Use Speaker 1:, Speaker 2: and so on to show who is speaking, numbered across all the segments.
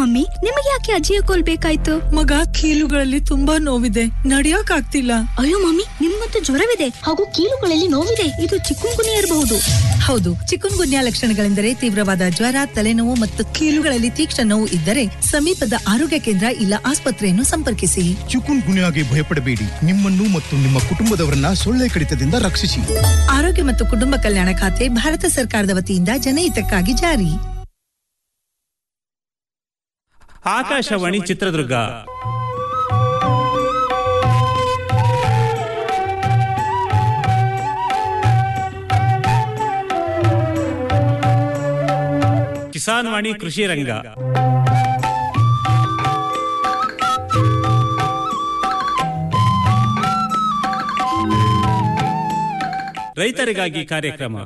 Speaker 1: Mummy ನಿಮಗೆ ಯಾಕೆ ಅಜ್ಜಿಯ ಕೋಲ್ ಬೇಕಾಯ್ತು
Speaker 2: ಮಗ ಕೀಲುಗಳಲ್ಲಿ ತುಂಬಾ ನೋವಿದೆ ನಡಿಯಕ್ ಆಗ್ತಿಲ್ಲ
Speaker 1: ಅಯ್ಯೋ ಮಮ್ಮಿ ನಿಮ್ಗಂತೂ ಜ್ವರವಿದೆ ಹಾಗೂ ಕೀಲುಗಳಲ್ಲಿ ನೋವಿದೆ ಇದು ಚಿಕ್ಕುಂಗುನಿ ಇರಬಹುದು
Speaker 3: ಹೌದು ಚಿಕುನ್ ಗುನ್ಯಾ ಲಕ್ಷಣಗಳೆಂದರೆ ತೀವ್ರವಾದ ಜ್ವರ ತಲೆನೋವು ಮತ್ತು ಕೀಲುಗಳಲ್ಲಿ ತೀಕ್ಷ್ಣ ನೋವು ಇದ್ದರೆ ಸಮೀಪದ ಆರೋಗ್ಯ ಕೇಂದ್ರ ಇಲ್ಲ ಆಸ್ಪತ್ರೆಯನ್ನು ಸಂಪರ್ಕಿಸಿ
Speaker 4: ಚಿಕುನ್ ಗುನ್ಯಾಗೆ ಭಯಪಡಬೇಡಿ ನಿಮ್ಮನ್ನು ಮತ್ತು ನಿಮ್ಮ ಕುಟುಂಬದವರನ್ನ ಸೊಳ್ಳೆ ಕಡಿತದಿಂದ ರಕ್ಷಿಸಿ
Speaker 3: ಆರೋಗ್ಯ ಮತ್ತು ಕುಟುಂಬ ಕಲ್ಯಾಣ ಖಾತೆ ಭಾರತ ಸರ್ಕಾರದ ವತಿಯಿಂದ ಜನಹಿತಕ್ಕಾಗಿ ಜಾರಿ
Speaker 5: ಆಕಾಶವಾಣಿ ಚಿತ್ರದುರ್ಗ ಕಿಸಾನ್ ವಾಣಿ ಕೃಷಿ ರಂಗ ರೈತರಿಗಾಗಿ ಕಾರ್ಯಕ್ರಮ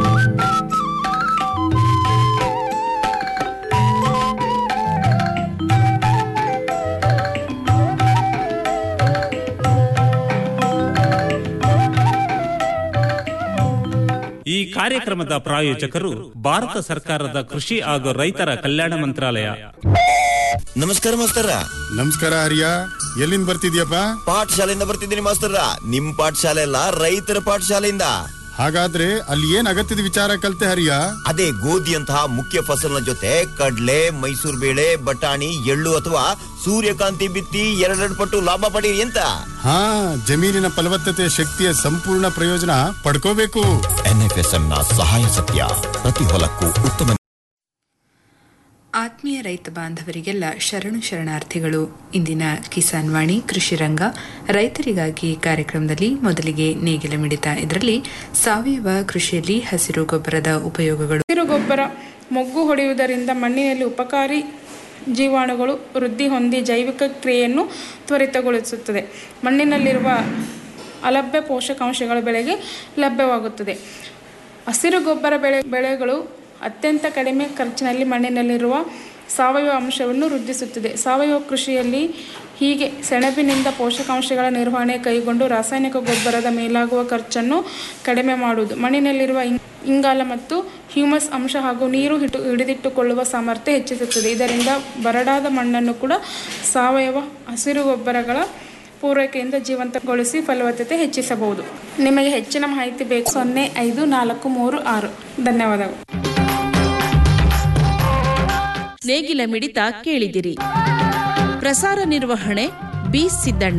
Speaker 5: ಈ ಕಾರ್ಯಕ್ರಮದ ಪ್ರಾಯೋಜಕರು ಭಾರತ ಸರ್ಕಾರದ ಕೃಷಿ ಹಾಗೂ ರೈತರ ಕಲ್ಯಾಣ ಮಂತ್ರಾಲಯ
Speaker 6: ನಮಸ್ಕಾರ ಮಾಸ್ತರ
Speaker 7: ನಮಸ್ಕಾರ ಹರಿಯ ಎಲ್ಲಿಂದ ಬರ್ತಿದ್ಯಪ್ಪ
Speaker 6: ಪಾಠಶಾಲೆಯಿಂದ ಬರ್ತಿದ್ದೀನಿ ಮಾಸ್ತರ ನಿಮ್ ಪಾಠಶಾಲೆ ಅಲ್ಲ ರೈತರ ಪಾಠಶಾಲೆಯಿಂದ
Speaker 7: ಹಾಗಾದ್ರೆ ಅಲ್ಲಿ ಏನ್ ಅಗತ್ಯದ ವಿಚಾರ ಕಲ್ತೆ ಹರಿಯ
Speaker 6: ಅದೇ ಗೋಧಿಯಂತಹ ಮುಖ್ಯ ಫಸಲಿನ ಜೊತೆ ಕಡ್ಲೆ ಮೈಸೂರು ಬೇಳೆ ಬಟಾಣಿ ಎಳ್ಳು ಅಥವಾ ಸೂರ್ಯಕಾಂತಿ ಬಿತ್ತಿ ಎರಡೆರಡು ಪಟ್ಟು ಲಾಭ ಪಡೀರಿ ಅಂತ
Speaker 7: ಹಾ ಜಮೀನಿನ ಫಲವತ್ತತೆ ಶಕ್ತಿಯ ಸಂಪೂರ್ಣ ಪ್ರಯೋಜನ ಪಡ್ಕೋಬೇಕು
Speaker 6: ಎನ್ಎಫ್ಎಸ್ಎಂ ನ ಸಹಾಯ ಸತ್ಯ ಪ್ರತಿ ಹೊಲಕ್ಕೂ ಉತ್ತಮ
Speaker 8: ಆತ್ಮೀಯ ರೈತ ಬಾಂಧವರಿಗೆಲ್ಲ ಶರಣು ಶರಣಾರ್ಥಿಗಳು ಇಂದಿನ ಕಿಸಾನ್ ವಾಣಿ ಕೃಷಿ ರಂಗ ರೈತರಿಗಾಗಿ ಕಾರ್ಯಕ್ರಮದಲ್ಲಿ ಮೊದಲಿಗೆ ನೇಗಿಲ ಮಿಡಿತ ಇದರಲ್ಲಿ ಸಾವಯವ ಕೃಷಿಯಲ್ಲಿ ಹಸಿರು ಗೊಬ್ಬರದ ಉಪಯೋಗಗಳು
Speaker 9: ಹಸಿರು ಗೊಬ್ಬರ ಮೊಗ್ಗು ಹೊಡೆಯುವುದರಿಂದ ಮಣ್ಣಿನಲ್ಲಿ ಉಪಕಾರಿ ಜೀವಾಣುಗಳು ವೃದ್ಧಿ ಹೊಂದಿ ಜೈವಿಕ ಕ್ರಿಯೆಯನ್ನು ತ್ವರಿತಗೊಳಿಸುತ್ತದೆ ಮಣ್ಣಿನಲ್ಲಿರುವ ಅಲಭ್ಯ ಪೋಷಕಾಂಶಗಳ ಬೆಳೆಗೆ ಲಭ್ಯವಾಗುತ್ತದೆ ಹಸಿರು ಗೊಬ್ಬರ ಬೆಳೆ ಬೆಳೆಗಳು ಅತ್ಯಂತ ಕಡಿಮೆ ಖರ್ಚಿನಲ್ಲಿ ಮಣ್ಣಿನಲ್ಲಿರುವ ಸಾವಯವ ಅಂಶವನ್ನು ವೃದ್ಧಿಸುತ್ತದೆ ಸಾವಯವ ಕೃಷಿಯಲ್ಲಿ ಹೀಗೆ ಸೆಣಬಿನಿಂದ ಪೋಷಕಾಂಶಗಳ ನಿರ್ವಹಣೆ ಕೈಗೊಂಡು ರಾಸಾಯನಿಕ ಗೊಬ್ಬರದ ಮೇಲಾಗುವ ಖರ್ಚನ್ನು ಕಡಿಮೆ ಮಾಡುವುದು ಮಣ್ಣಿನಲ್ಲಿರುವ ಇಂ- ಇಂಗಾಲ ಮತ್ತು ಹ್ಯೂಮಸ್ ಅಂಶ ಹಾಗೂ ನೀರು ಹಿಟ್ಟು ಹಿಡಿದಿಟ್ಟುಕೊಳ್ಳುವ ಸಾಮರ್ಥ್ಯ ಹೆಚ್ಚಿಸುತ್ತದೆ ಇದರಿಂದ ಬರಡಾದ ಮಣ್ಣನ್ನು ಕೂಡ ಸಾವಯವ ಹಸಿರು ಗೊಬ್ಬರಗಳ ಪೂರೈಕೆಯಿಂದ ಜೀವಂತಗೊಳಿಸಿ ಫಲವತ್ತತೆ ಹೆಚ್ಚಿಸಬಹುದು ನಿಮಗೆ ಹೆಚ್ಚಿನ ಮಾಹಿತಿ ಬೇಕು ಸೊನ್ನೆ ಐದು ನಾಲ್ಕು ಮೂರು ಆರು ಧನ್ಯವಾದಗಳು
Speaker 10: ನೇಗಿಲ ಮಿಡಿತ ಕೇಳಿದಿರಿ ಪ್ರಸಾರ ನಿರ್ವಹಣೆ ಬಿ ಸಿದ್ದಣ್ಣ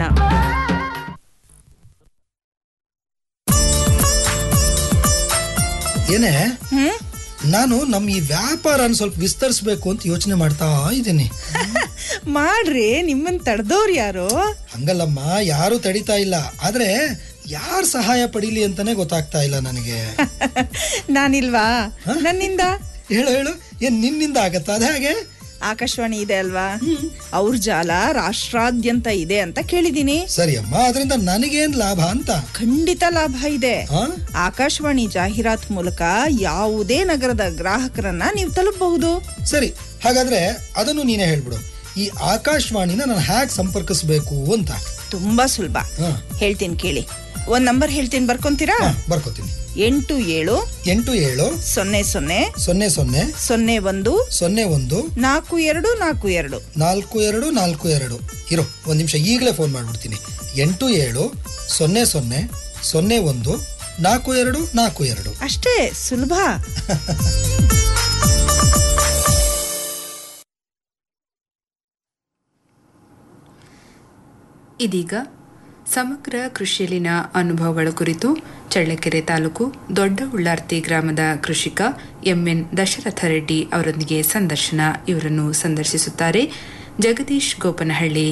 Speaker 11: ಏನೇ ನಾನು ನಮ್ಮ ಈ ವ್ಯಾಪಾರನ ಸ್ವಲ್ಪ ವಿಸ್ತರಿಸ್ಬೇಕು ಅಂತ ಯೋಚನೆ ಮಾಡ್ತಾ ಇದ್ದೀನಿ
Speaker 12: ಮಾಡ್ರಿ ನಿಮ್ಮನ್ ತಡೆದವ್ರು ಯಾರು
Speaker 11: ಹಂಗಲ್ಲಮ್ಮ ಯಾರು ತಡಿತಾ ಇಲ್ಲ ಆದ್ರೆ ಯಾರ್ ಸಹಾಯ ಪಡೀಲಿ ಅಂತಾನೆ ಗೊತ್ತಾಗ್ತಾ ಇಲ್ಲ ನನಗೆ
Speaker 12: ನಾನಿಲ್ವಾ ನನ್ನಿಂದ
Speaker 11: ಹೇಳು ಹೇಳು ಏನ್ ನಿನ್ನಿಂದ ಆಗತ್ತಾ ಅದ ಹಾಗೆ
Speaker 12: ಆಕಾಶವಾಣಿ ಇದೆ ಅಲ್ವಾ ಅವ್ರ ಜಾಲ ರಾಷ್ಟ್ರಾದ್ಯಂತ ಇದೆ ಅಂತ ಕೇಳಿದೀನಿ
Speaker 11: ಸರಿ ಅಮ್ಮ ಅದರಿಂದ ನನಗೇನ್ ಲಾಭ ಅಂತ
Speaker 12: ಖಂಡಿತ ಲಾಭ ಇದೆ
Speaker 11: ಆ?
Speaker 12: ಆಕಾಶವಾಣಿ ಜಾಹೀರಾತ್ ಮೂಲಕ ಯಾವುದೇ ನಗರದ ಗ್ರಾಹಕರನ್ನ ನೀವು ತಲುಪಬಹುದು
Speaker 11: ಸರಿ ಹಾಗಾದ್ರೆ ಅದನ್ನು ನೀನೇ ಹೇಳ್ಬಿಡು ಈ ಆಕಾಶವಾಣಿನ ನಾನು ಹ್ಯಾಕ್ ಸಂಪರ್ಕಿಸ್ಬೇಕು ಅಂತ
Speaker 12: ತುಂಬಾ ಸುಲಭ
Speaker 11: ಹಾ.
Speaker 12: ಹೇಳ್ತೀನಿ ಕೇಳಿ ಒಂದ್ ನಂಬರ್ ಹೇಳ್ತೀನಿ ಬರ್ಕೊಂತೀರಾ
Speaker 11: ಬರ್ಕೋತೀನಿ
Speaker 12: ಎಂಟು ಏಳು
Speaker 11: ಎಂಟು ಏಳು
Speaker 12: ಸೊನ್ನೆ ಸೊನ್ನೆ
Speaker 11: ಸೊನ್ನೆ ಸೊನ್ನೆ
Speaker 12: ಸೊನ್ನೆ ಒಂದು
Speaker 11: ಸೊನ್ನೆ ಒಂದು
Speaker 12: ನಾಲ್ಕು ಎರಡು ನಾಲ್ಕು ಎರಡು
Speaker 11: ನಾಲ್ಕು ಎರಡು ನಾಲ್ಕು ಎರಡು ಇರೋ ಒಂದು ನಿಮಿಷ ಈಗಲೇ ಫೋನ್ ಮಾಡ್ಬಿಡ್ತೀನಿ ಎಂಟು ಏಳು ಸೊನ್ನೆ ಸೊನ್ನೆ ಸೊನ್ನೆ ಒಂದು ನಾಲ್ಕು ಎರಡು ನಾಲ್ಕು ಎರಡು
Speaker 12: ಅಷ್ಟೇ ಸುಲಭ
Speaker 8: ಇದೀಗ ಸಮಗ್ರ ಕೃಷಿಯಲ್ಲಿನ ಅನುಭವಗಳ ಕುರಿತು ಚಳ್ಳಕೆರೆ ತಾಲೂಕು ದೊಡ್ಡ ಉಳ್ಳಾರ್ತಿ ಗ್ರಾಮದ ಕೃಷಿಕ ಎಂಎನ್ ದಶರಥ ರೆಡ್ಡಿ ಅವರೊಂದಿಗೆ ಸಂದರ್ಶನ ಇವರನ್ನು ಸಂದರ್ಶಿಸುತ್ತಾರೆ ಜಗದೀಶ್ ಗೋಪನಹಳ್ಳಿ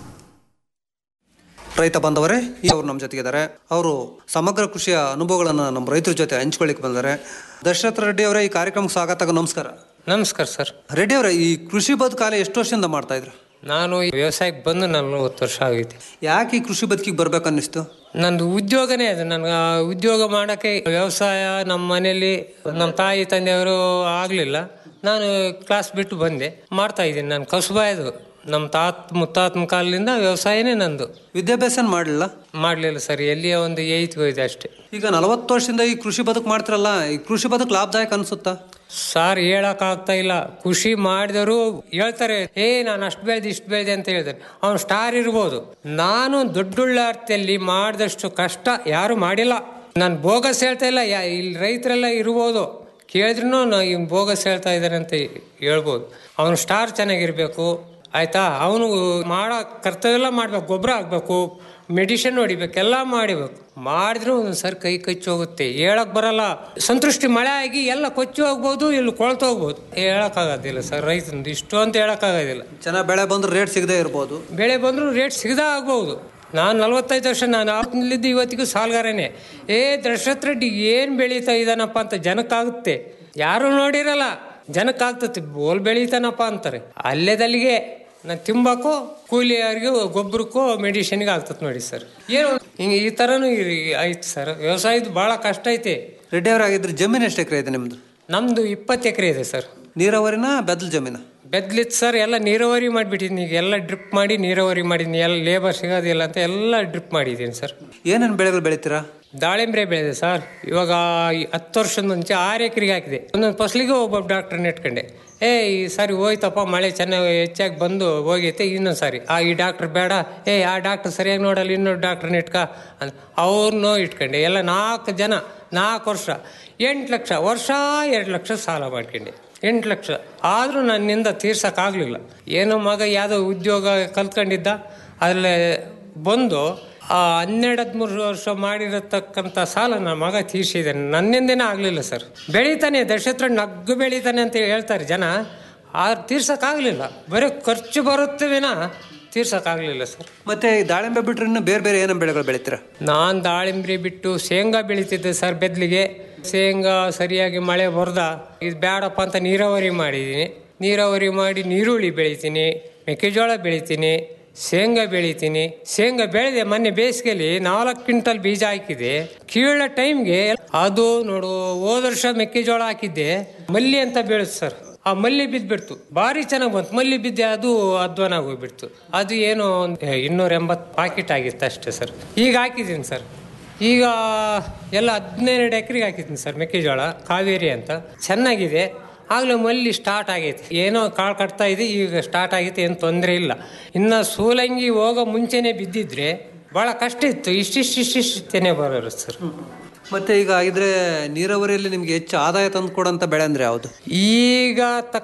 Speaker 13: ರೈತ ಬಾಂಧವರೇ ಈ ಅವರು ನಮ್ಮ ಜೊತೆಗಿದ್ದಾರೆ ಅವರು ಸಮಗ್ರ ಕೃಷಿಯ ಅನುಭವಗಳನ್ನು ನಮ್ಮ ರೈತರ ಜೊತೆ ಹಂಚ್ಕೊಳ್ಳಿಕ್ಕೆ ಬಂದರೆ ದಶರಥ ರೆಡ್ಡಿ ಅವರೇ ಈ ಕಾರ್ಯಕ್ರಮಕ್ಕೆ ಸ್ವಾಗತ ನಮಸ್ಕಾರ
Speaker 14: ನಮಸ್ಕಾರ ಸರ್
Speaker 13: ರೆಡ್ಡಿ ಅವರೇ ಈ ಕೃಷಿ ಬದುಕಾಲ ಎಷ್ಟು ವರ್ಷದಿಂದ ಮಾಡ್ತಾ ಇದ್ರು
Speaker 14: ನಾನು ಈ ವ್ಯವಸಾಯಕ್ಕೆ ಬಂದು ನಲ್ವತ್ತು ವರ್ಷ ಆಗೈತೆ
Speaker 13: ಯಾಕೆ ಈ ಕೃಷಿ ಬದುಕಿಗೆ ಬರ್ಬೇಕು ಅನ್ನಿಸ್ತು
Speaker 14: ನಂದು ಉದ್ಯೋಗನೇ ಅದು ನನಗೆ ಆ ಉದ್ಯೋಗ ಮಾಡೋಕ್ಕೆ ವ್ಯವಸಾಯ ನಮ್ಮ ಮನೆಯಲ್ಲಿ ನಮ್ಮ ತಾಯಿ ತಂದೆಯವರು ಆಗಲಿಲ್ಲ ನಾನು ಕ್ಲಾಸ್ ಬಿಟ್ಟು ಬಂದೆ ಮಾಡ್ತಾ ಇದ್ದೀನಿ ನಾನು ಕಸುಬ ಇದು ನಮ್ಮ ತಾತ ಮುತ್ತಾತನ ಕಾಲದಿಂದ ವ್ಯವಸಾಯನೇ ನಂದು
Speaker 13: ವಿದ್ಯಾಭ್ಯಾಸ ಮಾಡಲಿಲ್ಲ
Speaker 14: ಮಾಡಲಿಲ್ಲ ಸರ್ ಎಲ್ಲಿಯ ಒಂದು ಏಯ್ತ್ ಹೋಯ್ತು ಅಷ್ಟೇ
Speaker 13: ಈಗ ನಲವತ್ತು ವರ್ಷದಿಂದ ಈ ಕೃಷಿ ಬದುಕು ಮಾಡ್ತಿರಲ್ಲ ಈ ಕೃಷಿ ಬದುಕು ಲಾಭದಾಯಕ ಅನಿಸುತ್ತಾ
Speaker 14: ಸಾರ್ ಹೇಳಕ್ ಆಗ್ತಾ ಇಲ್ಲ ಖುಷಿ ಮಾಡಿದವರು ಹೇಳ್ತಾರೆ ಏ ನಾನು ಅಷ್ಟು ಬೆಳೆದೆ ಇಷ್ಟು ಬೆಳೆದೆ ಅಂತ ಹೇಳಿದ್ರೆ ಅವ್ನು ಸ್ಟಾರ್ ಇರ್ಬೋದು ನಾನು ದೊಡ್ಡುಳ್ಳ ಅರ್ಥದಲ್ಲಿ ಮಾಡಿದಷ್ಟು ಕಷ್ಟ ಯಾರು ಮಾಡಿಲ್ಲ ನಾನು ಬೋಗಸ್ ಹೇಳ್ತಾ ಇಲ್ಲ ಯಾ- ಇಲ್ಲಿ ರೈತರೆಲ್ಲ ಇರ್ಬೋದು ಕೇಳಿದ್ರು ಇವ್ನು ಬೋಗಸ್ ಹೇಳ್ತಾ ಇದ್ದಾರೆ ಅಂತ ಹೇಳ್ಬೋದು ಅವನು ಸ್ಟಾರ್ ಚೆನ್ನಾಗಿರ್ಬೇಕು ಆಯ್ತಾ ಅವನು ಮಾಡೋ ಕರ್ತವ್ಯ ಎಲ್ಲ ಮಾಡ್ಬೇಕು ಗೊಬ್ಬರ ಹಾಕ್ಬೇಕು ಮೆಡಿಸಿನ್ ಹೊಡಿಬೇಕು ಎಲ್ಲ ಮಾಡಿಬೇಕು ಮಾಡಿದ್ರು ಒಂದೊಂದ್ಸರಿ ಕೈ ಕಚ್ಚಿ ಹೋಗುತ್ತೆ ಹೇಳಕ್ ಬರಲ್ಲ ಸಂತೃಷ್ಟಿ ಮಳೆ ಆಗಿ ಎಲ್ಲ ಕೊಚ್ಚಿ ಹೋಗ್ಬೋದು ಇಲ್ಲಿ ಕೊಳ್ತು ಹೋಗ್ಬೋದು ಹೇಳಕ್ಕಾಗೋದಿಲ್ಲ ಸರ್ ರೈತಂದು ಇಷ್ಟು ಅಂತ ಹೇಳಕ್ಕಾಗೋದಿಲ್ಲ
Speaker 13: ಚೆನ್ನಾಗಿ ಬೆಳೆ ಬಂದ್ರೆ ರೇಟ್ ಸಿಗದೆ ಇರ್ಬೋದು
Speaker 14: ಬೆಳೆ ಬಂದರೂ ರೇಟ್ ಸಿಗದ ಆಗ್ಬೋದು ನಾನು ನಲವತ್ತೈದು ವರ್ಷ ನಾನು ಆವತ್ತಿನಲ್ಲಿದ್ದು ಇವತ್ತಿಗೂ ಸಾಲ್ಗಾರನೇ ಏ ದಶರಥ ರೆಡ್ಡಿ ಏನು ಬೆಳೀತಾ ಇದ್ದಾನಪ್ಪ ಅಂತ ಜನಕ್ಕಾಗುತ್ತೆ ಯಾರು ನೋಡಿರಲ್ಲ ಜನಕ್ಕಾಗ್ತತಿ ಬೋಲ್ ಬೆಳೀತಾನಪ್ಪ ಅಂತಾರೆ ಅಲ್ಲೇದಲ್ಲಿಗೆ ನಾನು ತಿಂಬಕ್ಕೂ ಕೂಲಿಯವ್ರಿಗೂ ಗೊಬ್ಬರಕ್ಕೂ ಮೆಡಿಸಿನ್ಗೆ ಆಗ್ತದೆ ನೋಡಿ ಸರ್ ಏನು ಹಿಂಗೆ ಈ ಥರನೂ ಇರ್- ಆಯ್ತು ಸರ್ ವ್ಯವಸಾಯದ ಭಾಳ ಕಷ್ಟ ಐತೆ
Speaker 13: ರೆಡ್ಡಿ ಅವರಾಗಿದ್ರೆ ಜಮೀನು ಎಷ್ಟು ಎಕರೆ ಇದೆ ನಿಮ್ದು
Speaker 14: ನಮ್ಮದು ಇಪ್ಪತ್ತು ಎಕರೆ ಇದೆ ಸರ್
Speaker 13: ನೀರಾವರಿನ ಬೆದಲ್ ಜಮೀನ
Speaker 14: ಬೆದ್ಲಿತ್ತು ಸರ್ ಎಲ್ಲ ನೀರಾವರಿ ಮಾಡಿಬಿಟ್ಟಿದ್ದೀನಿ ಈಗ ಎಲ್ಲ ಡ್ರಿಪ್ ಮಾಡಿ ನೀರಾವರಿ ಮಾಡಿದ್ದೀನಿ ಎಲ್ಲ ಲೇಬರ್ ಸಿಗೋದಿಲ್ಲ ಅಂತ ಎಲ್ಲ ಡ್ರಿಪ್ ಮಾಡಿದ್ದೀನಿ ಸರ್
Speaker 13: ಏನೇನು ಬೆಳೆಗಳು ಬೆಳಿತೀರಾ
Speaker 14: ದಾಳಿಂಬ್ರೆ ಬೆಳೆದೆ ಸರ್ ಇವಾಗ ಈ ಹತ್ತು ವರ್ಷದ ಮುಂಚೆ ಆರು ಎಕರೆಗೆ ಹಾಕಿದೆ ಒಂದೊಂದು ಫಸಲಿಗೆ ಒಬ್ಬ ಡಾಕ್ಟರ್ ನೆಟ್ಕೊಂಡೆ ಏ ಈ ಸಾರಿ ಹೋಯ್ತಪ್ಪ ಮಳೆ ಚೆನ್ನಾಗಿ ಹೆಚ್ಚಾಗಿ ಬಂದು ಹೋಗೈತೆ ಇನ್ನೊಂದು ಸಾರಿ ಆ ಈ ಡಾಕ್ಟರ್ ಬೇಡ ಏ ಆ ಡಾಕ್ಟರ್ ಸರಿಯಾಗಿ ನೋಡಲ್ಲ ಇನ್ನೊಂದು ಡಾಕ್ಟರ್ ನೆಟ್ಕ ಅಂತ ಅವ್ರನ್ನೂ ಇಟ್ಕೊಂಡೆ ಎಲ್ಲ ನಾಲ್ಕು ಜನ ನಾಲ್ಕು ವರ್ಷ ಎಂಟು ಲಕ್ಷ ವರ್ಷ ಎರಡು ಲಕ್ಷ ಸಾಲ ಮಾಡ್ಕೊಂಡೆ ಎಂಟು ಲಕ್ಷ ಆದರೂ ನನ್ನಿಂದ ತೀರ್ಸೋಕ್ಕಾಗಲಿಲ್ಲ ಏನೋ ಮಗ ಯಾವುದೋ ಉದ್ಯೋಗ ಕಲ್ತ್ಕೊಂಡಿದ್ದ ಅದರಲ್ಲೇ ಬಂದು ಆ ಹನ್ನೆರಡು ಹದಿಮೂರು ವರ್ಷ ಮಾಡಿರತಕ್ಕಂಥ ಸಾಲ ನನ್ನ ಮಗ ತೀರ್ಸಿದ್ದಾನೆ ನನ್ನಿಂದೇನೇ ಆಗಲಿಲ್ಲ ಸರ್ ಬೆಳೀತಾನೆ ದಶತ್ರ ನಗ್ಗು ಬೆಳೀತಾನೆ ಅಂತ ಹೇಳ್ತಾರೆ ಜನ ಆ ತೀರ್ಸೋಕ್ಕಾಗಲಿಲ್ಲ ಬರೀ ಖರ್ಚು ಬರುತ್ತೆ ವಿನ ತೀರ್ಸೋಕ್ಕಾಗಲಿಲ್ಲ ಸರ್
Speaker 13: ಮತ್ತೆ ಈ ದಾಳಿಂಬೆ ಬಿಟ್ರೆ ಇನ್ನು ಬೇರೆ ಬೇರೆ ಏನೇನು ಬೆಳೆಗಳು ಬೆಳಿತೀರಾ
Speaker 14: ನಾನು ದಾಳಿಂಬ್ರಿ ಬಿಟ್ಟು ಶೇಂಗಾ ಬೆಳೀತಿದ್ದೆ ಸರ್ ಬೆದ್ಲಿಗೆ ಶೇಂಗಾ ಸರಿಯಾಗಿ ಮಳೆ ಬರ್ದ ಇದು ಬೇಡಪ್ಪ ಅಂತ ನೀರಾವರಿ ಮಾಡಿದ್ದೀನಿ ನೀರಾವರಿ ಮಾಡಿ ನೀರುಳ್ಳಿ ಬೆಳಿತೀನಿ ಮೆಕ್ಕೆಜೋಳ ಬೆಳಿತೀನಿ ಶೇಂಗಾ ಬೆಳಿತೀನಿ ಶೇಂಗಾ ಬೆಳೆದೆ ಮೊನ್ನೆ ಬೇಸಿಗೆಯಲ್ಲಿ ನಾಲ್ಕು ಕ್ವಿಂಟಲ್ ಬೀಜ ಹಾಕಿದೆ ಕೀಳ ಟೈಮ್ಗೆ ಅದು ನೋಡು ಹೋದ ವರ್ಷ ಮೆಕ್ಕೆಜೋಳ ಹಾಕಿದ್ದೆ ಮಲ್ಲಿ ಅಂತ ಬೆಳೆದು ಸರ್ ಆ ಮಲ್ಲಿ ಬಿದ್ದುಬಿಡ್ತು ಭಾರಿ ಚೆನ್ನಾಗಿ ಬಂತು ಮಲ್ಲಿ ಬಿದ್ದೆ ಅದು ಅಧ್ವಾನ ಹೋಗ್ಬಿಡ್ತು ಅದು ಏನು ಒಂದು ಇನ್ನೂರ ಎಂಬತ್ತು ಪಾಕೆಟ್ ಆಗಿತ್ತು ಅಷ್ಟೇ ಸರ್ ಈಗ ಹಾಕಿದ್ದೀನಿ ಸರ್ ಈಗ ಎಲ್ಲ ಹದಿನೆರಡು ಎಕರೆಗೆ ಹಾಕಿದ್ದೀನಿ ಸರ್ ಮೆಕ್ಕೆಜೋಳ ಕಾವೇರಿ ಅಂತ ಚೆನ್ನಾಗಿದೆ ಆಗಲೇ ಮಲ್ಲಿ ಸ್ಟಾರ್ಟ್ ಆಗೈತೆ ಏನೋ ಕಾಳು ಕಟ್ತಾ ಇದೆ ಈಗ ಸ್ಟಾರ್ಟ್ ಆಗೈತೆ ಏನು ತೊಂದರೆ ಇಲ್ಲ ಇನ್ನು ಸೂಲಂಗಿ ಹೋಗೋ ಮುಂಚೆನೆ ಬಿದ್ದಿದ್ರೆ ಭಾಳ ಕಷ್ಟ ಇತ್ತು ಇಷ್ಟಿಷ್ಟಿಷ್ಟಿಷ್ಟೇನೆ ಬರೋರು ಸರ್
Speaker 13: ಮತ್ತೆ ಈಗ ಇದ್ರೆ ನೀರಾವರಿಯಲ್ಲಿ ನಿಮ್ಗೆ ಹೆಚ್ಚು ಆದಾಯ ತಂದು ಕೊಡೋಂಥ ಬೆಳೆ ಅಂದ್ರೆ ಯಾವುದು
Speaker 14: ಈಗ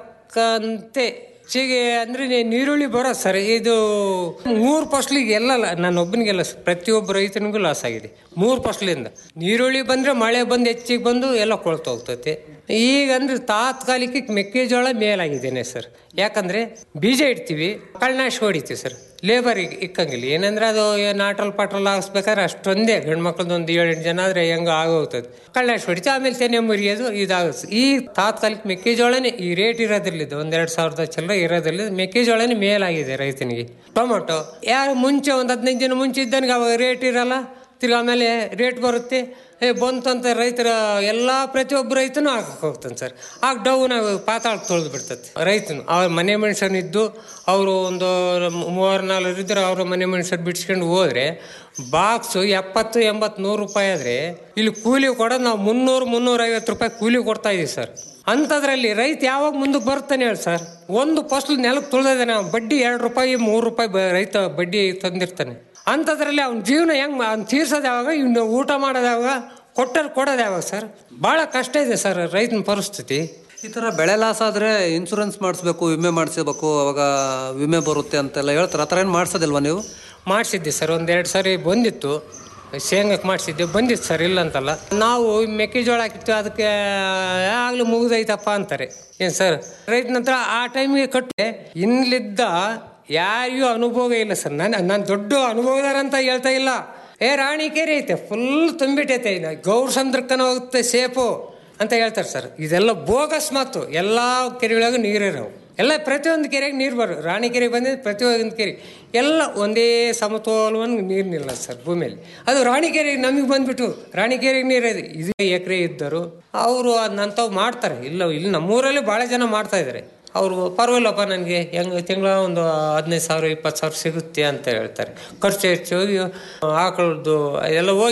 Speaker 14: ತಕ್ಕಂತೆ ಹೆಚ್ಚಿಗೆ ಅಂದ್ರೆ ನೀ- ನೀರುಳ್ಳಿ ಬರೋ ಸರ್ ಇದು ಮೂರು ಫಸ್ಲಿಗೆ ಎಲ್ಲ ನನ್ನ ಒಬ್ಬನಿಗೆಲ್ಲ ಸ- ಪ್ರತಿಯೊಬ್ಬ ರೈತನಿಗೂ ಲಾಸ್ ಆಗಿದೆ ಮೂರು ಫಸ್ಲಿಂದ ನೀರುಳ್ಳಿ ಬಂದ್ರೆ ಮಳೆ ಬಂದು ಹೆಚ್ಚಿಗೆ ಬಂದು ಎಲ್ಲ ಕೊಳ್ತು ಹೋಗ್ತೈತೆ ಈಗ ಅಂದ್ರೆ ತಾತ್ಕಾಲಿಕ ಮೆಕ್ಕೆಜೋಳ ಮೇಲಾಗಿದ್ದೇನೆ ಸರ್ ಯಾಕಂದ್ರೆ ಬೀಜ ಇಡ್ತೀವಿ ಕಳ್ನಾಶ್ ಹೊಡಿತೀವಿ ಸರ್ ಲೇಬರ್ ಇಕ್ಕಂಗಿಲ್ಲ ಏನಂದ್ರೆ ಅದು ನಾಟ್ರಲ್ ಪಾಟ್ರಲ್ ಹಾಕ್ಸ್ಬೇಕಾದ್ರೆ ಅಷ್ಟೊಂದೇ ಗಂಡು ಮಕ್ಳದ್ದು ಒಂದು ಏಳೆಂಟು ಜನ ಆದ್ರೆ ಹೆಂಗ ಆಗೋಗ್ತದೆ ಕಳ್ಳಾಶ್ ಹೊಡಿತೀವಿ ಆಮೇಲೆ ತೆನೆ ಮುರಿಯೋದು ಇದಾಗುತ್ತೆ ಈ ತಾತ್ಕಾಲಿಕ ಮೆಕ್ಕೆಜೋಳನೇ ಈ ರೇಟ್ ಇರೋದ್ರಲ್ಲಿದ್ದು ಒಂದೆರಡು ಸಾವಿರದ ಚಿಲ್ಲರೆ ಇರೋದ್ರಲ್ಲಿ ಮೆಕ್ಕೆಜೋಳನೇ ಮೇಲಾಗಿದೆ ರೈತನಿಗೆ ಟೊಮೊಟೊ ಯಾರು ಮುಂಚೆ ಒಂದು ಹದಿನೈದು ದಿನ ಮುಂಚೆ ಇದ್ದನಿಗೆ ಅವಾಗ ರೇಟ್ ಇರಲ್ಲ ತಿರ್ಗಿ ಆಮೇಲೆ ರೇಟ್ ಬರುತ್ತೆ ಏ ಬಂತು ಅಂತ ರೈತರ ಎಲ್ಲ ಪ್ರತಿಯೊಬ್ಬ ರೈತನು ಹಾಕಕ್ಕೆ ಹೋಗ್ತಾನೆ ಸರ್ ಆಗ ಡೌನ್ ಆಗಿ ಪಾತಾಳ ತೊಳೆದು ಬಿಡ್ತದೆ ರೈತನು ಅವ್ರ ಮನೆ ಮನುಷ್ಯನಿದ್ದು ಅವರು ಒಂದು ಮೂವರು ನಾಲ್ಕು ಇದ್ರೆ ಅವ್ರ ಮನೆ ಮನುಷ್ಯರು ಬಿಡ್ಸ್ಕೊಂಡು ಹೋದ್ರೆ ಬಾಕ್ಸು ಎಪ್ಪತ್ತು ಎಂಬತ್ತು ನೂರು ರೂಪಾಯಿ ಆದರೆ ಇಲ್ಲಿ ಕೂಲಿ ಕೊಡೋದು ನಾವು ಮುನ್ನೂರು ಮುನ್ನೂರೈವತ್ತು ರೂಪಾಯಿ ಕೂಲಿ ಕೊಡ್ತಾ ಇದೀವಿ ಸರ್ ಅಂಥದ್ರಲ್ಲಿ ರೈತ ಯಾವಾಗ ಮುಂದಕ್ಕೆ ಬರ್ತಾನೆ ಹೇಳಿ ಸರ್ ಒಂದು ಫಸ್ಲು ನೆಲಕ್ಕೆ ತುಳಿದಾನೆ ಬಡ್ಡಿ ಎರಡು ರೂಪಾಯಿ ಮೂರು ರೂಪಾಯಿ ಬ- ರೈತ ಬಡ್ಡಿ ತಂದಿರ್ತಾನೆ ಅಂಥದ್ರಲ್ಲಿ ಅವ್ನ ಜೀವನ ಹೆಂಗೆ ಅವ್ನು ತೀರ್ಸೋದು ಯಾವಾಗ ಇವ್ನು ಊಟ ಮಾಡೋದು ಯಾವಾಗ ಕೊಟ್ಟರು ಕೊಡೋದು ಯಾವಾಗ ಸರ್ ಭಾಳ ಕಷ್ಟ ಇದೆ ಸರ್ ರೈತನ ಪರಿಸ್ಥಿತಿ
Speaker 13: ಈ ಥರ ಬೆಳೆ ಲಾಸ್ ಆದರೆ ಇನ್ಶೂರೆನ್ಸ್ ಮಾಡಿಸ್ಬೇಕು ವಿಮೆ ಮಾಡಿಸ್ಬೇಕು ಅವಾಗ ವಿಮೆ ಬರುತ್ತೆ ಅಂತೆಲ್ಲ ಹೇಳ್ತಾರೆ ಆ ಥರ ಏನು ಮಾಡಿಸೋದಿಲ್ವಾ ನೀವು
Speaker 14: ಮಾಡಿಸಿದ್ದೆ ಸರ್ ಒಂದೆರಡು ಸಾರಿ ಬಂದಿತ್ತು ಶೇಂಗಕ್ಕೆ ಮಾಡಿಸಿದ್ದೆ ಬಂದಿತ್ತು ಸರ್ ಇಲ್ಲ ಅಂತಲ್ಲ ನಾವು ಮೆಕ್ಕೆಜೋಳ ಹಾಕಿತ್ತು ಅದಕ್ಕೆ ಆಗಲೂ ಮುಗಿದೈತಪ್ಪ ಅಂತಾರೆ ಏನು ಸರ್ ರೈತನ ಹತ್ರ ಆ ಟೈಮಿಗೆ ಕಟ್ಟೆ ಇನ್ನಿದ್ದ ಯಾರಿಗೂ ಅನುಭವ ಇಲ್ಲ ಸರ್ ನಾನು ನಾನು ದೊಡ್ಡ ಅನುಭವದಾರ ಅಂತ ಹೇಳ್ತಾ ಇಲ್ಲ ಏ ರಾಣಿಕೇರಿ ಐತೆ ಫುಲ್ ತುಂಬಿಟ್ಟೈತೆ ಗೌರ್ ಸಂದ್ರಕ್ಕನ ಹೋಗುತ್ತೆ ಸೇಪು ಅಂತ ಹೇಳ್ತಾರೆ ಸರ್ ಇದೆಲ್ಲ ಬೋಗಸ್ ಮಾತು ಎಲ್ಲ ಕೆರೆಗಳಿಗೂ ನೀರಿರೋವು ಎಲ್ಲ ಪ್ರತಿಯೊಂದು ಕೆರೆಗೆ ನೀರು ಬರೋ ರಾಣಿ ಕೆರೆಗೆ ಬಂದಿದ್ದು ಪ್ರತಿಯೊಂದು ಕೆರೆ ಎಲ್ಲ ಒಂದೇ ಸಮತೋಲವನ್ನು ನೀರು ನಿಲ್ಲ ಸರ್ ಭೂಮಿಯಲ್ಲಿ ಅದು ರಾಣಿ ಕೆರೆಗೆ ನಮಗೆ ಬಂದ್ಬಿಟ್ಟು ರಾಣಿ ಕೆರೆಗೆ ನೀರು ಇದೆ ಇದು ಎಕರೆ ಇದ್ದರು ಅವರು ಅದನ್ನಂಥವು ಮಾಡ್ತಾರೆ ಇಲ್ಲ ಇಲ್ಲಿ ನಮ್ಮೂರಲ್ಲಿ ಭಾಳ ಜನ ಮಾಡ್ತಾ ಇದ್ದಾರೆ ಅವರು ಪರವಾಗಿಲ್ಲಪ್ಪ ನನಗೆ ಹೆಂಗೆ ತಿಂಗಳ ಒಂದು ಹದಿನೈದು ಸಾವಿರ ಇಪ್ಪತ್ತು ಸಾವಿರ ಸಿಗುತ್ತೆ ಅಂತ ಹೇಳ್ತಾರೆ ಖರ್ಚು ಹೆಚ್ಚು ಹೋಗಿ ಆಕಳದ್ದು ಎಲ್ಲ ಹೋಗಿ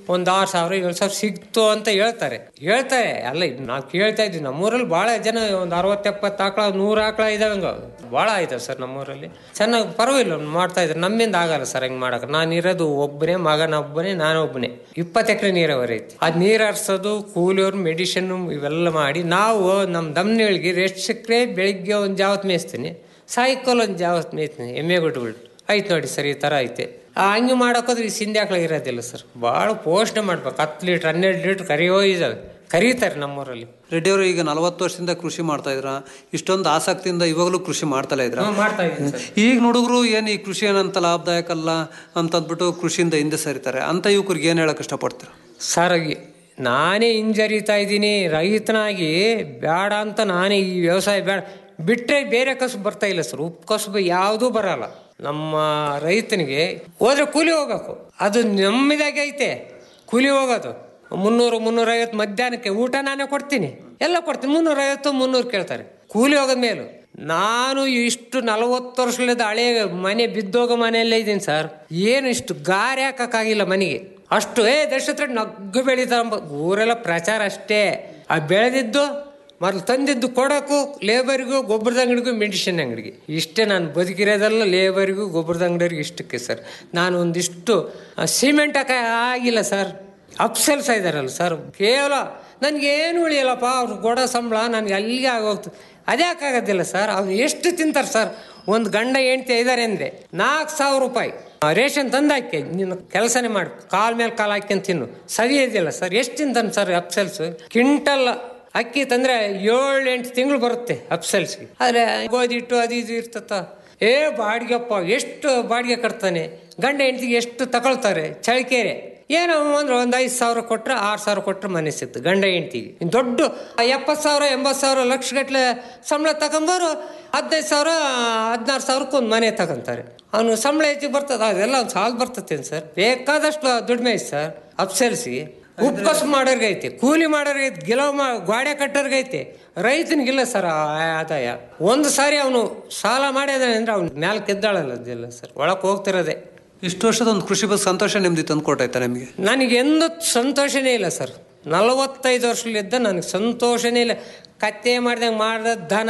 Speaker 14: ಒಂದು ಆರು ಸಾವಿರ ಏಳು ಸಾವಿರ ಸಿಕ್ತು ಅಂತ ಹೇಳ್ತಾರೆ ಹೇಳ್ತಾರೆ ಅಲ್ಲ ನಾವು ಕೇಳ್ತಾ ಇದ್ವಿ ನಮ್ಮೂರಲ್ಲಿ ಭಾಳ ಜನ ಒಂದು ಅರವತ್ತು ಎಪ್ಪತ್ತು ಆಕಳ ನೂರು ಆಕಳ ಇದಾವೆ ಹಂಗ ಭಾಳ ಆಯ್ತವೆ ಸರ್ ನಮ್ಮೂರಲ್ಲಿ ಚೆನ್ನಾಗಿ ಪರವಾಗಿಲ್ಲ ಮಾಡ್ತಾ ಇದ್ದಾರೆ ನಮ್ಮಿಂದ ಆಗಲ್ಲ ಸರ್ ಹೆಂಗೆ ಮಾಡಕ್ಕೆ ನಾನು ಇರೋದು ಒಬ್ಬನೇ ಮಗನ ಒಬ್ಬನೇ ನಾನು ಒಬ್ಬನೇ ಇಪ್ಪತ್ತು ಎಕರೆ ನೀರಾವರಿ ಐತಿ ಅದು ನೀರು ಹರಿಸೋದು ಕೂಲಿಯವ್ರು ಮೆಡಿಷನ್ ಇವೆಲ್ಲ ಮಾಡಿ ನಾವು ನಮ್ಮ ದಮ್ನಿಗಳಿಗೆ ರೆಸ್ಟ್ ಸಿಕ್ಕರೆ ಬೆಳಿಗ್ಗೆ ಒಂದು ಜಾವತ್ ಮೇಯಿಸ್ತೀನಿ ಸಾಯಂಕಾಲ ಒಂದು ಜಾವತ್ ಮೇಯ್ತೀನಿ ಎಮ್ಮೆ ಗುಡ್ಗಳು ಆಯ್ತು ನೋಡಿ ಸರ್ ಈ ಥರ ಐತೆ ಆ ಹಂಗೆ ಮಾಡೋಕೋದ್ರೆ ಈ ಸಿಂಧಿ ಆಕಳ ಇರೋದಿಲ್ಲ ಸರ್ ಭಾಳ ಪೋಷಣೆ ಮಾಡ್ಬೇಕು ಹತ್ತು ಲೀಟ್ರ್ ಹನ್ನೆರಡು ಲೀಟ್ರ್ ಕರಿಯೋ ಇದಾವೆ ಕರೀತಾರೆ ನಮ್ಮೂರಲ್ಲಿ
Speaker 13: ರೆಡ್ಡಿ ಅವರು ಈಗ ನಲವತ್ತು ವರ್ಷದಿಂದ ಕೃಷಿ ಮಾಡ್ತಾ ಇದ್ರ ಇಷ್ಟೊಂದು ಆಸಕ್ತಿಯಿಂದ ಇವಾಗಲೂ ಕೃಷಿ ಮಾಡ್ತಲೇ ಇದ್ರ
Speaker 14: ಹ್ಮ್, ಮಾಡ್ತಾ ಇದ್ದೀನಿ ಸರ್.
Speaker 13: ಈಗ ಹುಡುಗರು ಏನು ಈ ಕೃಷಿ ಏನಂತ ಲಾಭದಾಯಕ ಅಲ್ಲ ಅಂತಂದ್ಬಿಟ್ಟು ಕೃಷಿಯಿಂದ ಹಿಂದೆ ಸರಿತಾರೆ ಅಂತ ಯುವಕರಿಗೆ ಏನು ಹೇಳಕ್ ಇಷ್ಟಪಡ್ತೀರ
Speaker 14: ಸರ್ ಈ- ನಾನೇ ಹಿಂಜರಿತಾ ಇದ್ದೀನಿ ರೈತನಾಗಿ ಬೇಡ ಅಂತ ನಾನೇ ಈ ವ್ಯವಸಾಯ ಬೇಡ ಬಿಟ್ಟರೆ ಬೇರೆ ಕಸುಬು ಬರ್ತಾ ಇಲ್ಲ ಸರ್ ಉಪ್ಪು ಕಸುಬು ಯಾವುದೂ ಬರಲ್ಲ ನಮ್ಮ ರೈತನಿಗೆ ಹೋದ್ರೆ ಕೂಲಿ ಹೋಗ್ಬೇಕು ಅದು ನಮ್ಮಿದಾಗೆ ಐತೆ ಕೂಲಿ ಹೋಗೋದು ಮುನ್ನೂರು ಮುನ್ನೂರೈವತ್ತು ಮಧ್ಯಾಹ್ನಕ್ಕೆ ಊಟ ನಾನೇ ಕೊಡ್ತೀನಿ ಎಲ್ಲ ಕೊಡ್ತೀನಿ ಮುನ್ನೂರೈವತ್ತು ಮುನ್ನೂರು ಕೇಳ್ತಾರೆ ಕೂಲಿ ಹೋಗೋದ ಮೇಲೂ ನಾನು ಇಷ್ಟು ನಲವತ್ತು ವರ್ಷದ ಹಳೆ ಮನೆ ಬಿದ್ದೋಗೋ ಮನೆಯಲ್ಲೇ ಇದ್ದೀನಿ ಸರ್ ಏನು ಇಷ್ಟು ಗಾರೆ ಹಾಕಕ್ಕಾಗಿಲ್ಲ ಮನೆಗೆ ಅಷ್ಟು ಏ ದಶತ್ರ ನಗ್ಗು ಬೆಳೀತಾರ ಊರೆಲ್ಲ ಪ್ರಚಾರ ಅಷ್ಟೇ ಆ ಬೆಳೆದಿದ್ದು ಮೊದಲು ತಂದಿದ್ದು ಕೊಡೋಕ್ಕೂ ಲೇಬರಿಗೂ ಗೊಬ್ಬರದ ಅಂಗಡಿಗೂ ಮೆಡಿಸಿನ್ ಅಂಗಡಿಗೆ ಇಷ್ಟೇ ನಾನು ಬದುಕಿರೋದೆಲ್ಲ ಲೇಬರಿಗೂ ಗೊಬ್ಬರದ ಅಂಗಡಿಯವ್ರಿಗೆ ಇಷ್ಟಕ್ಕೆ ಸರ್ ನಾನು ಒಂದಿಷ್ಟು ಆ, ಸಿಮೆಂಟ್ ಹಾಕ ಆಗಿಲ್ಲ ಸರ್ ಅಪ್ಸೆಲ್ಸ್ ಇದಾರಲ್ಲ ಸರ್ ಕೇವಲ ನನಗೇನು ಉಳಿಯಲ್ಲಪ್ಪ ಅವ್ರು ಕೊಡೋ ಸಂಬಳ ನನಗೆ ಅಲ್ಲಿಗೆ ಆಗೋಗ್ತದೆ ಅದೇ ಆಗೋದಿಲ್ಲ ಸರ್ ಅವ್ರು ಎಷ್ಟು ತಿಂತಾರೆ ಸರ್ ಒಂದು ಗಂಡ ಹೆಂಡ್ತಿ ಇದ್ದಾರೆ ಅಂದರೆ ನಾಲ್ಕು ಸಾವಿರ ರೂಪಾಯಿ ಆ, ರೇಷನ್ ತಂದಾಕಿ ನೀನು ಕೆಲಸನೇ ಮಾಡಿ ಕಾಲ್ ಮೇಲೆ ಕಾಲು ಹಾಕ್ಯಂತ ತಿನ್ನು ಸವಿಯೋದಿಲ್ಲ ಸರ್ ಎಷ್ಟು ತಿಂತಾನೆ ಸರ್ ಅಪ್ಸೆಲ್ಸ್ ಕ್ವಿಂಟಲ್ ಅಕ್ಕಿ ತಂದ್ರೆ ಏಳು ಎಂಟು ತಿಂಗಳು ಬರುತ್ತೆ ಅಪ್ಸೆಲ್ಸ್ಗೆ ಆದರೆ ಗೋಧಿ ಹಿಟ್ಟು ಅದು ಇದು ಇರ್ತತ್ತ ಏ ಬಾಡಿಗೆಪ್ಪ ಎಷ್ಟು ಬಾಡಿಗೆ ಕಟ್ತಾನೆ ಗಂಡ ಹೆಂಡತಿಗೆ ಎಷ್ಟು ತಗೊಳ್ತಾರೆ ಚಳಿಕೆರೆ ಏನೋ ಅಂದ್ರೆ ಒಂದು ಐದು ಸಾವಿರ ಕೊಟ್ರೆ ಆರು ಸಾವಿರ ಕೊಟ್ರೆ ಮನೆ ಸಿಕ್ತು ಗಂಡ ಹೆಂಡತಿಗೆ ಇನ್ನು ದೊಡ್ಡ ಎಪ್ಪತ್ತು ಸಾವಿರ ಎಂಬತ್ತು ಸಾವಿರ ಲಕ್ಷ ಗಟ್ಟಲೆ ಸಂಬಳ ತಗೊಂಬರು ಹದಿನೈದು ಸಾವಿರ ಹದಿನಾರು ಸಾವಿರಕ್ಕೆ ಒಂದು ಮನೆ ತಗೊಂತಾರೆ ಅವನು ಸಂಬಳ ಹೆಚ್ಚಿಗೆ ಬರ್ತದೆ ಅದೆಲ್ಲ ಒಂದು ಸಾಲ ಬರ್ತದೆ ಸರ್ ಬೇಕಾದಷ್ಟು ದುಡಿಮೆ ಐತೆ ಸರ್ ಅಪ್ಸೆಲ್ಸಿಗೆ ಉಪ್ಪು ಮಾಡೋರ್ಗೆ ಐತೆ ಕೂಲಿ ಮಾಡೋರ್ಗೆ ಐತೆ ಗಿಲೋ ಮಾ ಗಾಡೆ ಕಟ್ಟೋರ್ಗೆ ಐತೆ ರೈತನಿಗಿಲ್ಲ ಸರ್ ಆ ಆದಾಯ ಒಂದು ಸಾರಿ ಅವನು ಸಾಲ ಮಾಡಿದಾನೆ ಅಂದ್ರೆ ಅವ್ನು ಮ್ಯಾಲ ಕೆದ್ದಾಳಲ್ಲ ಅದೆಲ್ಲ ಸರ್ ಒಳಗೆ ಹೋಗ್ತಿರೋದೆ
Speaker 13: ಇಷ್ಟು ವರ್ಷದ ಒಂದು ಕೃಷಿ ಬಗ್ಗೆ ಸಂತೋಷ ನೆಮ್ಮದಿ ತಂದು ಕೊಟ್ಟೈತೆ ನಿಮಗೆ
Speaker 14: ನನಗೆ ಎಂದೂ ಸಂತೋಷನೇ ಇಲ್ಲ ಸರ್ ನಲವತ್ತೈದು ವರ್ಷಲಿದ್ದ ನನಗೆ ಸಂತೋಷನೇ ಇಲ್ಲ ಕತ್ತೆ ಮಾಡ್ದಂಗೆ ಮಾಡ್ದ ದನ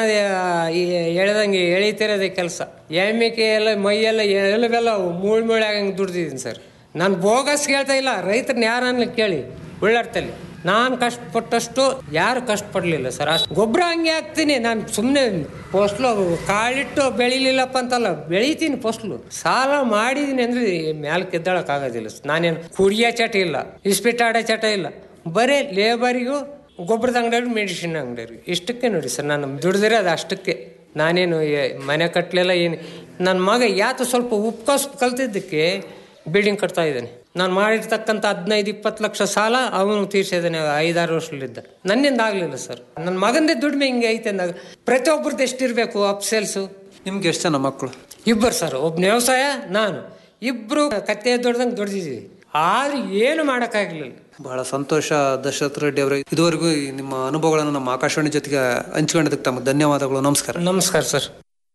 Speaker 14: ಎಳೆದಂಗೆ ಎಳಿತಿರೋದೇ ಕೆಲಸ ಎಮ್ಮಿಕೆ ಎಲ್ಲ ಮೈಯೆಲ್ಲ ಎಲುಬೆಲ್ಲ ಮೂಳ್ ಮೂಳೆ ಆಗಂಗೆ ದುಡ್ದಿದ್ದೀನಿ ಸರ್ ನಾನು ಬೋಗಸ್ ಕೇಳ್ತಾ ಇಲ್ಲ ರೈತರನ್ನ ಯಾರನ್ನ ಕೇಳಿ ಉಳ್ಳಾಡ್ತಲ್ಲಿ ನಾನು ಕಷ್ಟಪಟ್ಟಷ್ಟು ಯಾರು ಕಷ್ಟಪಡಲಿಲ್ಲ ಸರ್ ಅಷ್ಟು ಗೊಬ್ಬರ ಹಂಗೆ ಹಾಕ್ತೀನಿ ನಾನು ಸುಮ್ಮನೆ ಫಸ್ಲು ಕಾಳಿಟ್ಟು ಬೆಳಿಲಿಲ್ಲಪ್ಪ ಅಂತಲ್ಲ ಬೆಳಿತೀನಿ ಫಸ್ಲು ಸಾಲ ಮಾಡಿದ್ದೀನಿ ಅಂದರೆ ಮ್ಯಾಲಕ್ಕೆ ಎದ್ದಾಳಕ್ಕಾಗೋದಿಲ್ಲ ನಾನೇನು ಕುಡಿಯೋ ಚಟ ಇಲ್ಲ ಇಸ್ಪಿಟ್ ಆಡೋ ಚಟ ಇಲ್ಲ ಬರೀ ಲೇಬರಿಗೂ ಗೊಬ್ಬರದ ಅಂಗಡಿಯವ್ರು ಮೆಡಿಸಿನ್ ಅಂಗಡಿಯವ್ರಿಗೆ ಇಷ್ಟಕ್ಕೆ ನೋಡಿ ಸರ್ ನಾನು ದುಡ್ದಿರೋದು ಅಷ್ಟಕ್ಕೆ ನಾನೇನು ಏ- ಮನೆ ಕಟ್ಟಲಿಲ್ಲ ಏನು ನನ್ನ ಮಗ ಯಾತು ಸ್ವಲ್ಪ ಉಪ್ಕಾಸ್ ಕಲ್ತಿದ್ದಕ್ಕೆ ಬಿಲ್ಡಿಂಗ್ ಕಟ್ತಾ ಇದ್ದಾನೆ ನಾನು ಮಾಡಿರ್ತಕ್ಕಂಥ ಹದಿನೈದು ಇಪ್ಪತ್ತು ಲಕ್ಷ ಸಾಲ ಅವನು ತೀರ್ಸಿದ್ದಾನೆ ಐದಾರು ವರ್ಷದಲ್ಲಿದ್ದ ನನ್ನಿಂದ ಆಗಲಿಲ್ಲ ಸರ್ ನನ್ನ ಮಗಂದೇ ದುಡಿಮೆ ಹಿಂಗೆ ಐತೆ ಅಂದಾಗ ಪ್ರತಿಯೊಬ್ಬರದ್ದು ಎಷ್ಟಿರಬೇಕು ಅಪ್ ಸೇಲ್ಸು
Speaker 13: ನಿಮ್ಗೆ ಎಷ್ಟು ಜನ ಮಕ್ಕಳು
Speaker 14: ಇಬ್ಬರು ಸರ್ ಒಬ್ಬನ ವ್ಯವಸಾಯ ನಾನು ಇಬ್ಬರು ಕತ್ತೆ ದೊಡ್ಡದಂಗೆ ದುಡ್ದಿದ್ದೀವಿ ಆದ್ರೆ ಏನು ಮಾಡೋಕ್ಕಾಗಲಿಲ್ಲ
Speaker 13: ಬಹಳ ಸಂತೋಷ ದಶರಥ ರೆಡ್ಡಿ ಅವರೇ ಇದುವರೆಗೂ ಈ ನಿಮ್ಮ ಅನುಭವಗಳನ್ನು ನಮ್ಮ ಆಕಾಶವಾಣಿ ಜೊತೆಗೆ ಹಂಚ್ಕೊಂಡಿದ್ದಕ್ಕೆ ತಮಗೆ ಧನ್ಯವಾದಗಳು ನಮಸ್ಕಾರ
Speaker 14: ನಮಸ್ಕಾರ ಸರ್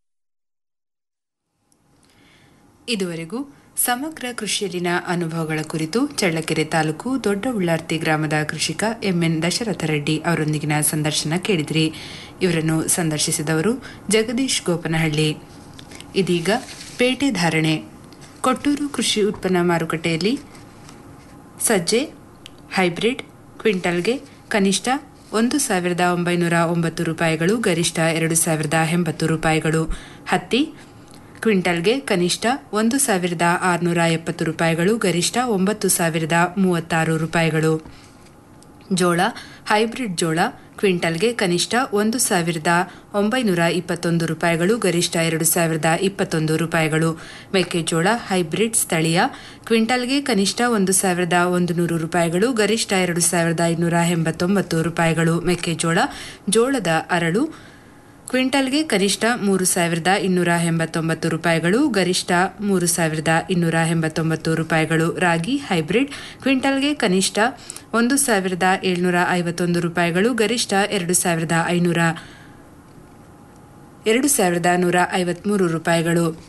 Speaker 8: ಇದುವರೆಗೂ ಸಮಗ್ರ ಕೃಷಿಯಲ್ಲಿನ ಅನುಭವಗಳ ಕುರಿತು ಚಳ್ಳಕೆರೆ ತಾಲೂಕು ದೊಡ್ಡ ಉಳ್ಳಾರ್ತಿ ಗ್ರಾಮದ ಕೃಷಿಕ ಎಂಎನ್ ದಶರಥ ರೆಡ್ಡಿ ಅವರೊಂದಿಗಿನ ಸಂದರ್ಶನ ಕೇಳಿದ್ರಿ ಇವರನ್ನು ಸಂದರ್ಶಿಸಿದವರು ಜಗದೀಶ್ ಗೋಪನಹಳ್ಳಿ ಇದೀಗ ಪೇಟೆ ಧಾರಣೆ ಕೊಟ್ಟೂರು ಕೃಷಿ ಉತ್ಪನ್ನ ಮಾರುಕಟ್ಟೆಯಲ್ಲಿ ಸಜ್ಜೆ ಹೈಬ್ರಿಡ್ ಕ್ವಿಂಟಲ್ಗೆ ಕನಿಷ್ಠ ಒಂದು ಸಾವಿರದ ಒಂಬೈನೂರ ಒಂಬತ್ತು ರೂಪಾಯಿಗಳು ಗರಿಷ್ಠ ಎರಡು ಸಾವಿರದ ಎಂಬತ್ತು ರೂಪಾಯಿಗಳು ಹತ್ತಿ ಕ್ವಿಂಟಲ್ಗೆ ಕನಿಷ್ಠ ಒಂದು ಸಾವಿರದ ಆರುನೂರ ಎಪ್ಪತ್ತು ರೂಪಾಯಿಗಳು ಗರಿಷ್ಠ ಒಂಬತ್ತು ಸಾವಿರದ ಮೂವತ್ತಾರು ರೂಪಾಯಿಗಳು ಜೋಳ ಹೈಬ್ರಿಡ್ ಜೋಳ ಕ್ವಿಂಟಲ್ಗೆ ಕನಿಷ್ಠ ಒಂದು ಸಾವಿರದ ಒಂಬೈನೂರ ಇಪ್ಪತ್ತೊಂದು ರೂಪಾಯಿಗಳು ಗರಿಷ್ಠ ಎರಡು ಸಾವಿರದ ಇಪ್ಪತ್ತೊಂದು ರೂಪಾಯಿಗಳು ಮೆಕ್ಕೆಜೋಳ ಹೈಬ್ರಿಡ್ ಸ್ಥಳೀಯ ಕ್ವಿಂಟಲ್ಗೆ ಕನಿಷ್ಠ ಒಂದು ಸಾವಿರದ ಒಂದು ನೂರು ರೂಪಾಯಿಗಳು ಗರಿಷ್ಠ ಎರಡು ಸಾವಿರದ ಐನೂರ ಎಂಬತ್ತೊಂಬತ್ತು ರೂಪಾಯಿಗಳು ಮೆಕ್ಕೆಜೋಳ ಜೋಳದ ಅರಳು ಕ್ವಿಂಟಲ್ಗೆ ಕನಿಷ್ಠ ಮೂರು ಸಾವಿರದ ಇನ್ನೂರ ಎಂಬತ್ತೊಂಬತ್ತು ರೂಪಾಯಿಗಳು ಗರಿಷ್ಠ ಮೂರು ಸಾವಿರದ ಇನ್ನೂರ ಎಂಬತ್ತೊಂಬತ್ತು ರೂಪಾಯಿಗಳು ರಾಗಿ ಹೈಬ್ರಿಡ್ ಕ್ವಿಂಟಲ್ಗೆ ಕನಿಷ್ಠ ಒಂದು ಸಾವಿರದ ಏಳ್ನೂರ ಐವತ್ತೊಂದು ರೂಪಾಯಿಗಳು ಗರಿಷ್ಠ ಎರಡು ಸಾವಿರದ ಐನೂರ ಎರಡು ಸಾವಿರದ ನೂರ ಐವತ್ಮೂರು ರೂಪಾಯಿಗಳು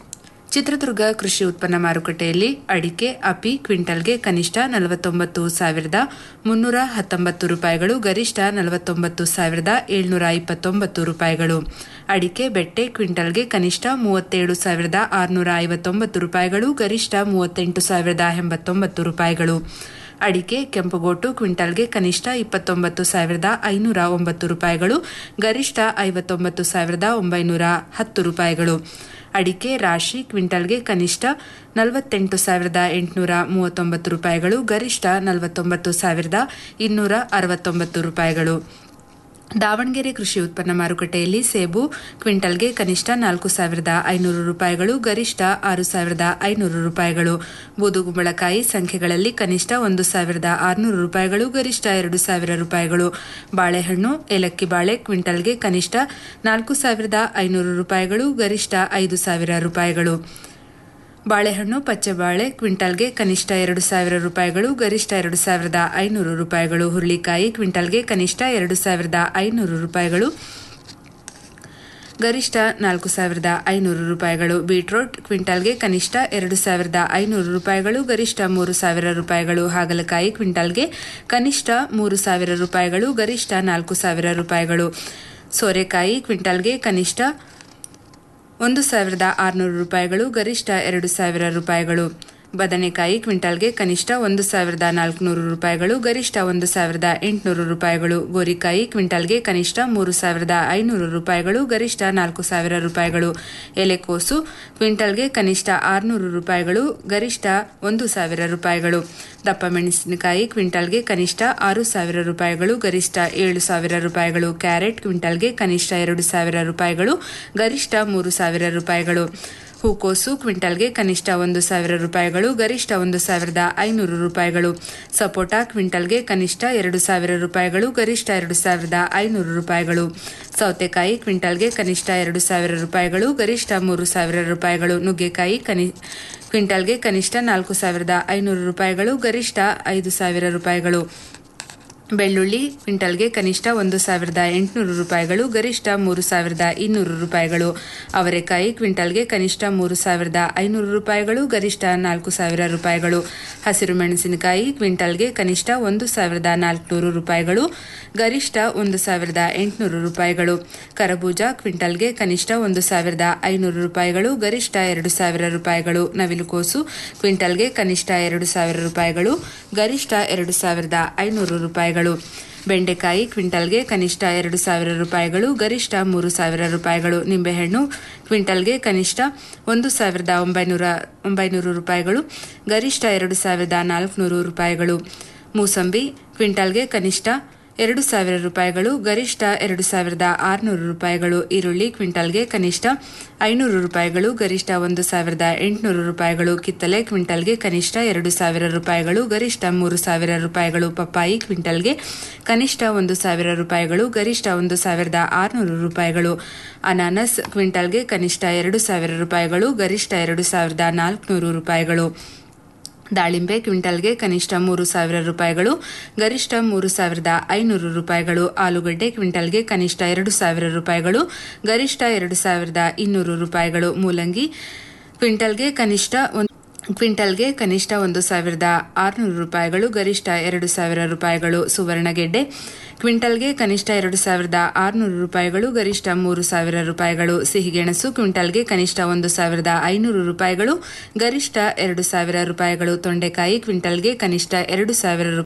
Speaker 8: ಚಿತ್ರದುರ್ಗ ಕೃಷಿ ಉತ್ಪನ್ನ ಮಾರುಕಟ್ಟೆಯಲ್ಲಿ ಅಡಿಕೆ ಅಪಿ ಕ್ವಿಂಟಲ್ಗೆ ಕನಿಷ್ಠ ನಲವತ್ತೊಂಬತ್ತು ಸಾವಿರದ ಮುನ್ನೂರ ಹತ್ತೊಂಬತ್ತು ರೂಪಾಯಿಗಳು ಗರಿಷ್ಠ ನಲವತ್ತೊಂಬತ್ತು ಸಾವಿರದ ಏಳ್ನೂರ ಇಪ್ಪತ್ತೊಂಬತ್ತು ರೂಪಾಯಿಗಳು ಅಡಿಕೆ ಬೆಟ್ಟೆ ಕ್ವಿಂಟಲ್ಗೆ ಕನಿಷ್ಠ ಮೂವತ್ತೇಳು ಸಾವಿರದ ಆರುನೂರ ಐವತ್ತೊಂಬತ್ತು ರೂಪಾಯಿಗಳು ಗರಿಷ್ಠ ಮೂವತ್ತೆಂಟು ಸಾವಿರದ ಎಂಬತ್ತೊಂಬತ್ತು ರೂಪಾಯಿಗಳು ಅಡಿಕೆ ಕೆಂಪುಗೋಟು ಕ್ವಿಂಟಲ್ಗೆ ಕನಿಷ್ಠ ಇಪ್ಪತ್ತೊಂಬತ್ತು ಸಾವಿರದ ಐನೂರ ಒಂಬತ್ತು ರೂಪಾಯಿಗಳು ಗರಿಷ್ಠ ಐವತ್ತೊಂಬತ್ತು ಸಾವಿರದ ಒಂಬೈನೂರ ಹತ್ತು ರೂಪಾಯಿಗಳು ಅಡಿಕೆ ರಾಶಿ ಕ್ವಿಂಟಲ್ಗೆ ಕನಿಷ್ಠ ನಲವತ್ತೆಂಟು ಸಾವಿರದ ಎಂಟುನೂರ ಮೂವತ್ತೊಂಬತ್ತು ರೂಪಾಯಿಗಳು ಗರಿಷ್ಠ ನಲವತ್ತೊಂಬತ್ತು ಸಾವಿರದ ಇನ್ನೂರ ಅರವತ್ತೊಂಬತ್ತು ರೂಪಾಯಿಗಳು ದಾವಣಗೆರೆ ಕೃಷಿ ಉತ್ಪನ್ನ ಮಾರುಕಟ್ಟೆಯಲ್ಲಿ ಸೇಬು ಕ್ವಿಂಟಲ್ಗೆ ಕನಿಷ್ಠ ನಾಲ್ಕು ಸಾವಿರದ ಐನೂರು ರೂಪಾಯಿಗಳು ಗರಿಷ್ಠ ಆರು ಸಾವಿರದ ಐನೂರು ರೂಪಾಯಿಗಳು ಬೂದುಗುಂಬಳಕಾಯಿ ಸಂಖ್ಯೆಗಳಲ್ಲಿ ಕನಿಷ್ಠ ಒಂದು ಸಾವಿರದ ಆರುನೂರು ರೂಪಾಯಿಗಳು ಗರಿಷ್ಠ ಎರಡು ಸಾವಿರ ರೂಪಾಯಿಗಳು ಬಾಳೆಹಣ್ಣು ಏಲಕ್ಕಿ ಬಾಳೆ ಕ್ವಿಂಟಲ್ಗೆ ಕನಿಷ್ಠ ನಾಲ್ಕು ಸಾವಿರದ ಐನೂರು ರೂಪಾಯಿಗಳು ಗರಿಷ್ಠ ಐದು ಸಾವಿರ ರೂಪಾಯಿಗಳು ಬಾಳೆಹಣ್ಣು ಪಚ್ಚೆಬಾಳೆ ಕ್ವಿಂಟಲ್ಗೆ ಕನಿಷ್ಠ ಎರಡು ಸಾವಿರ ರೂಪಾಯಿಗಳು ಗರಿಷ್ಠ ಎರಡು ಸಾವಿರದ ಐನೂರು ರೂಪಾಯಿಗಳು ಹುರುಳಿಕಾಯಿ ಕ್ವಿಂಟಲ್ಗೆ ಕನಿಷ್ಠ ಎರಡು ಸಾವಿರದ ಐನೂರು ರೂಪಾಯಿಗಳು ಗರಿಷ್ಠ ನಾಲ್ಕು ಸಾವಿರದ ಐನೂರು ರೂಪಾಯಿಗಳು ಬೀಟ್ರೋಟ್ ಕ್ವಿಂಟಲ್ಗೆ ಕನಿಷ್ಠ ಎರಡು ಸಾವಿರದ ಐನೂರು ರೂಪಾಯಿಗಳು ಗರಿಷ್ಠ ಮೂರು ಸಾವಿರ ರೂಪಾಯಿಗಳು ಹಾಗಲಕಾಯಿ ಕ್ವಿಂಟಲ್ಗೆ ಕನಿಷ್ಠ ಮೂರು ಸಾವಿರ ರೂಪಾಯಿಗಳು ಗರಿಷ್ಠ ನಾಲ್ಕು ಸಾವಿರ ರೂಪಾಯಿಗಳು ಸೋರೆಕಾಯಿ ಕ್ವಿಂಟಲ್ಗೆ ಕನಿಷ್ಠ ಒಂದು ಸಾವಿರದ ಆರುನೂರು ರೂಪಾಯಿಗಳು ಗರಿಷ್ಠ ಎರಡು ಸಾವಿರ ರೂಪಾಯಿಗಳು ಬದನೆಕಾಯಿ ಕ್ವಿಂಟಲ್ಗೆ ಕನಿಷ್ಠ ಒಂದು ಸಾವಿರದ ನಾಲ್ಕುನೂರು ರೂಪಾಯಿಗಳು ಗರಿಷ್ಠ ಒಂದು ಸಾವಿರದ ಎಂಟುನೂರು ರೂಪಾಯಿಗಳು ಗೋರಿಕಾಯಿ ಕ್ವಿಂಟಲ್ಗೆ ಕನಿಷ್ಠ ಮೂರು ಸಾವಿರದ ಐನೂರು ರೂಪಾಯಿಗಳು ಗರಿಷ್ಠ ನಾಲ್ಕು ಸಾವಿರ ರೂಪಾಯಿಗಳು ಎಲೆಕೋಸು ಕ್ವಿಂಟಲ್ಗೆ ಕನಿಷ್ಠ ಆರುನೂರು ರೂಪಾಯಿಗಳು ಗರಿಷ್ಠ ಒಂದು ಸಾವಿರ ರೂಪಾಯಿಗಳು ದಪ್ಪ ಮೆಣಸಿನಕಾಯಿ ಕ್ವಿಂಟಲ್ಗೆ ಕನಿಷ್ಠ ಆರು ಸಾವಿರ ರೂಪಾಯಿಗಳು ಗರಿಷ್ಠ ಏಳು ಸಾವಿರ ರೂಪಾಯಿಗಳು ಕ್ಯಾರೆಟ್ ಕ್ವಿಂಟಲ್ಗೆ ಕನಿಷ್ಠ ಎರಡು ಸಾವಿರ ರೂಪಾಯಿಗಳು ಗರಿಷ್ಠ ಮೂರು ಸಾವಿರ ರೂಪಾಯಿಗಳು ಹೂಕೋಸು ಕ್ವಿಂಟಲ್ಗೆ ಕನಿಷ್ಠ ಒಂದು ಸಾವಿರ ರೂಪಾಯಿಗಳು ಗರಿಷ್ಠ ಒಂದು ಸಾವಿರದ ಐನೂರು ರೂಪಾಯಿಗಳು ಸಪೋಟ ಕ್ವಿಂಟಲ್ಗೆ ಕನಿಷ್ಠ ಎರಡು ಸಾವಿರ ರೂಪಾಯಿಗಳು ಗರಿಷ್ಠ ಎರಡು ಸಾವಿರದ ಐನೂರು ರೂಪಾಯಿಗಳು ಸೌತೆಕಾಯಿ ಕ್ವಿಂಟಲ್ಗೆ ಕನಿಷ್ಠ ಎರಡು ಸಾವಿರ ರೂಪಾಯಿಗಳು ಗರಿಷ್ಠ ಮೂರು ಸಾವಿರ ರೂಪಾಯಿಗಳು ನುಗ್ಗೆಕಾಯಿ ಕನಿ ಕ್ವಿಂಟಲ್ಗೆ ಕನಿಷ್ಠ ನಾಲ್ಕು ಸಾವಿರದ ಐನೂರು ರೂಪಾಯಿಗಳು ಗರಿಷ್ಠ ಐದು ಸಾವಿರ ರೂಪಾಯಿಗಳು ಬೆಳ್ಳುಳ್ಳಿ ಕ್ವಿಂಟಲ್ಗೆ ಕನಿಷ್ಠ ಒಂದು ಸಾವಿರದ ಎಂಟುನೂರು ರೂಪಾಯಿಗಳು ಗರಿಷ್ಠ ಮೂರು ಸಾವಿರದ ಇನ್ನೂರು ರೂಪಾಯಿಗಳು ಅವರೆಕಾಯಿ ಕ್ವಿಂಟಲ್ಗೆ ಕನಿಷ್ಠ ಮೂರು ಸಾವಿರದ ಐನೂರು ರೂಪಾಯಿಗಳು ಗರಿಷ್ಠ ನಾಲ್ಕು ಸಾವಿರ ರೂಪಾಯಿಗಳು ಹಸಿರು ಮೆಣಸಿನಕಾಯಿ ಕ್ವಿಂಟಲ್ಗೆ ಕನಿಷ್ಠ ಒಂದು ಸಾವಿರದ ನಾಲ್ಕುನೂರು ರೂಪಾಯಿಗಳು ಗರಿಷ್ಠ ಒಂದು ಸಾವಿರದ ಎಂಟುನೂರು ರೂಪಾಯಿಗಳು ಕರಬೂಜ ಕ್ವಿಂಟಲ್ಗೆ ಕನಿಷ್ಠ ಒಂದು ಸಾವಿರದ ಐನೂರು ರೂಪಾಯಿಗಳು ಗರಿಷ್ಠ ಎರಡು ಸಾವಿರ ರೂಪಾಯಿಗಳು ನವಿಲುಕೋಸು ಕ್ವಿಂಟಲ್ಗೆ ಕನಿಷ್ಠ ಎರಡು ಸಾವಿರ ರೂಪಾಯಿಗಳು ಗರಿಷ್ಠ ಎರಡು ಸಾವಿರದ ಐನೂರು ರೂಪಾಯಿಗಳು ಬೆಂಡೆಕಾಯಿ ಕ್ವಿಂಟಲ್ಗೆ ಕನಿಷ್ಠ ಎರಡು ಸಾವಿರ ರೂಪಾಯಿಗಳು ಗರಿಷ್ಠ ಮೂರು ಸಾವಿರ ರೂಪಾಯಿಗಳು ನಿಂಬೆಹಣ್ಣು ಕ್ವಿಂಟಲ್ಗೆ ಕನಿಷ್ಠ ಒಂದು ಸಾವಿರದ ಒಂಬೈನೂರ ಒಂಬೈನೂರು ರೂಪಾಯಿಗಳು ಗರಿಷ್ಠ ಎರಡು ಸಾವಿರದ ನಾಲ್ಕುನೂರು ರೂಪಾಯಿಗಳು ಮೂಸಂಬಿ ಕ್ವಿಂಟಲ್ಗೆ ಕನಿಷ್ಠ ಎರಡು ಸಾವಿರ ರೂಪಾಯಿಗಳು ಗರಿಷ್ಠ ಎರಡು ಸಾವಿರದ ಆರುನೂರು ರೂಪಾಯಿಗಳು ಈರುಳ್ಳಿ ಕ್ವಿಂಟಲ್ಗೆ ಕನಿಷ್ಠ ಐನೂರು ರೂಪಾಯಿಗಳು ಗರಿಷ್ಠ ಒಂದು ಸಾವಿರದ ಎಂಟುನೂರು ರೂಪಾಯಿಗಳು ಕಿತ್ತಲೆ ಕ್ವಿಂಟಲ್ಗೆ ಕನಿಷ್ಠ ಎರಡು ಸಾವಿರ ರೂಪಾಯಿಗಳು ಗರಿಷ್ಠ ಮೂರು ಸಾವಿರ ರೂಪಾಯಿಗಳು ಪಪ್ಪಾಯಿ ಕ್ವಿಂಟಲ್ಗೆ ಕನಿಷ್ಠ ಒಂದು ಸಾವಿರ ರೂಪಾಯಿಗಳು ಗರಿಷ್ಠ ಒಂದು ಸಾವಿರದ ಆರುನೂರು ರೂಪಾಯಿಗಳು ಅನಾನಸ್ ಕ್ವಿಂಟಲ್ಗೆ ಕನಿಷ್ಠ ಎರಡು ಸಾವಿರ ರೂಪಾಯಿಗಳು ಗರಿಷ್ಠ ಎರಡು ಸಾವಿರದ ನಾಲ್ಕುನೂರು ರೂಪಾಯಿಗಳು ದಾಳಿಂಬೆ ಕ್ವಿಂಟಲ್ಗೆ ಕನಿಷ್ಠ ಮೂರು ಸಾವಿರ ರೂಪಾಯಿಗಳು ಗರಿಷ್ಠ ಮೂರು ಸಾವಿರದ ಐನೂರು ರೂಪಾಯಿಗಳು ಆಲೂಗಡ್ಡೆ ಕ್ವಿಂಟಲ್ಗೆ ಕನಿಷ್ಠ ಎರಡು ಸಾವಿರ ರೂಪಾಯಿಗಳು ಗರಿಷ್ಠ ಎರಡು ಸಾವಿರದ ಇನ್ನೂರು ರೂಪಾಯಿಗಳು ಮೂಲಂಗಿ ಕ್ವಿಂಟಲ್ಗೆ ಕನಿಷ್ಠ ಒಂದು ಕ್ವಿಂಟಲ್ಗೆ ಕನಿಷ್ಠ ಒಂದು ಸಾವಿರದ ಆರುನೂರು ರೂಪಾಯಿಗಳು ಗರಿಷ್ಠ ಎರಡು ಸಾವಿರ ರೂಪಾಯಿಗಳು ಸುವರ್ಣಗೆಡ್ಡೆ ಕ್ವಿಂಟಲ್ಗೆ ಕನಿಷ್ಠ ಎರಡು ಸಾವಿರದ ಆರುನೂರು ರೂಪಾಯಿಗಳು ಗರಿಷ್ಠ ಮೂರು ಸಾವಿರ ರೂಪಾಯಿಗಳು ಸಿಹಿಗೆಣಸು ಕ್ವಿಂಟಲ್ಗೆ ಕನಿಷ್ಠ ಒಂದು ಸಾವಿರದ ಐನೂರು ರೂಪಾಯಿಗಳು ಗರಿಷ್ಠ ಎರಡು ಸಾವಿರ ರೂಪಾಯಿಗಳು ತೊಂಡೆಕಾಯಿ ಕ್ವಿಂಟಲ್ಗೆ ಕನಿಷ್ಠ ಎರಡು ಸಾವಿರ